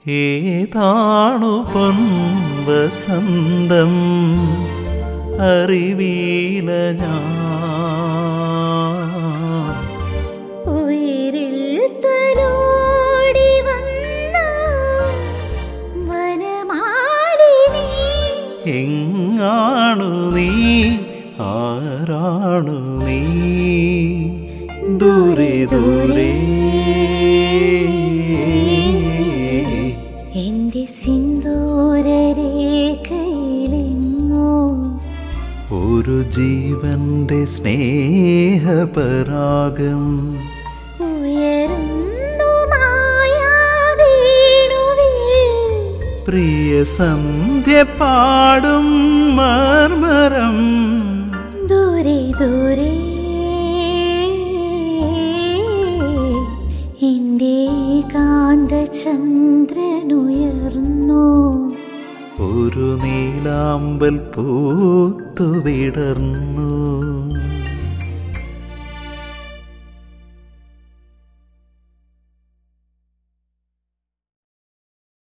ഏതാണു പൊൻവസന്തം അറിവീല ഞാൻ ഉയരിൽ തലോടി വന്ന വനമാലിനി എങ്ങാണു നീ ആരാണു നീ ദൂരെ ദൂരെ എന്റെ സിന്ദൂരരേഖയിലെങ്ങോ ഒരു ജീവന്റെ സ്നേഹപരാഗം ഉയരുന്നു മായാവീണുവിൽ പ്രിയ സന്ധ്യ പാടും മർമരം ദൂരെ ദൂരെ എന്റെ കാന്ത ചന്ദ്രനുയർന്നു ഒരു നീലാമ്പൽ പൂത്തു വിടർന്നു